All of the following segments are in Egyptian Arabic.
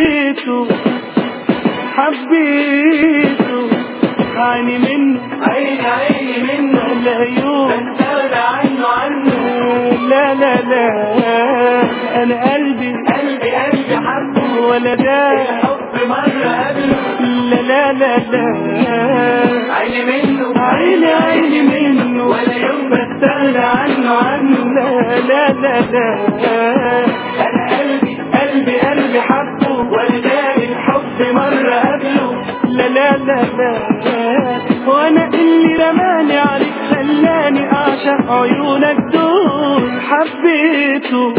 حبيته حبيته عيني منه عيني عيني منه العيون بستغنى عنه عنه لا لا لا انا قلبي قلبي قلبي حبه ولا ده الحب مرة قبله لا لا لا لا عيني منه عيني عيني منه ولا يوم بستغنى عنه عنه لا لا لا لا انا قلبي قلبي قلبي حبه ولداني الحب مرة قبله لا لا لا لا وانا اللي رماني عليك خلاني اعشق عيونك دول حبيته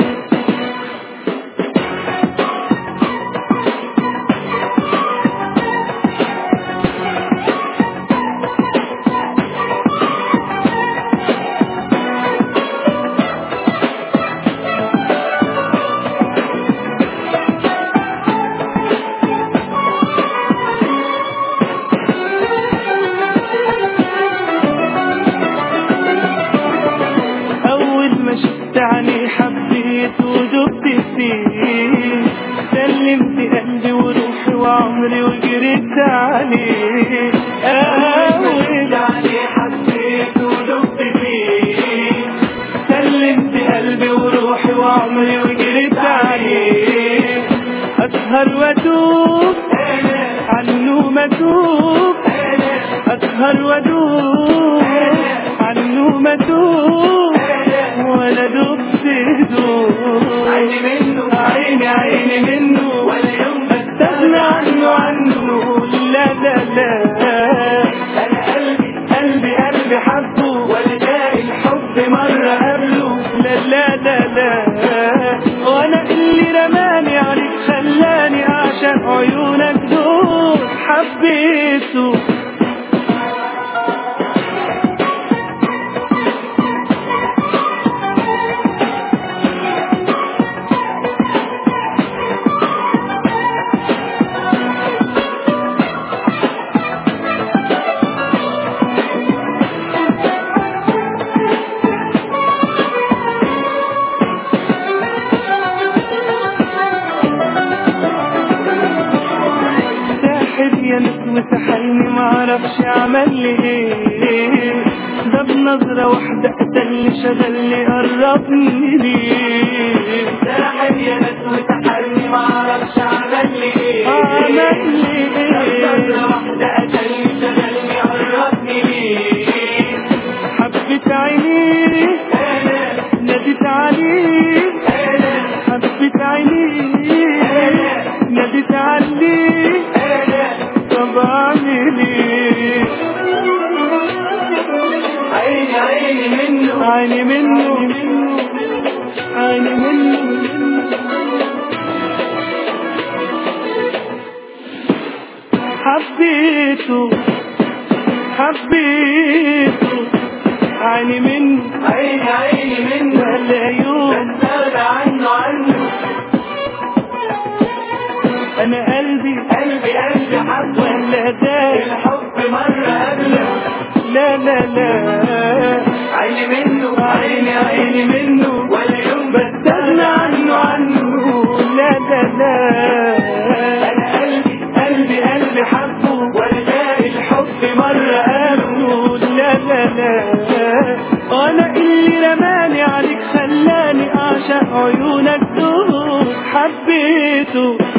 أول ما شفت عليه حبيت ودبت فيه سلمت قلبي وروحي وعمري وجريت عليه أول عليه حبيت ودبت فيه سلمت قلبي وروحي وعمري وجريت عليه أسهر وأدوب انا عنه مدوب انا أسهر وأدوب عنه مدوب انا ولا دبت دوب عيني منه عيني عيني منه ولا يوم استغنى عنه عنه لا لا لا انا قلبي قلبي قلبي حبه ولداني الحب مرة قبله لا لا لا لا وانا اللي رماني عليك خلاني اعشق عيونك دول حبيته ساحر يا ناس وسحلني معرفش عمل لي ايه ده بنظرة واحدة قتلني شغلني قربني ليه ساحب يا ناس وسحرني معرفش عمل لي ايه عمل لي نظرة ايه واحدة قتلني شغلني قربني ليه حبيت عينيه انا ناديت عليه انا حبيت عينيه ناديت عليه انا طب اعمل ايه عيني عيني منه عيني منه عيني منه حبيته حبيته عيني منه عيني عيني منه والعيون بستغنى عنه عنه انا قلبي قلبي قلبي حبه ولا ده الحب مرة قبله لا لا لا عيني منه عيني عيني منه ولا يوم بستغنى عنه عنه لا لا لا انا قلبي قلبي قلبي حبه ولداني الحب مرة قالوا لا لا لا وانا اللي رماني عليك خلاني اعشق عيونك دول حبيته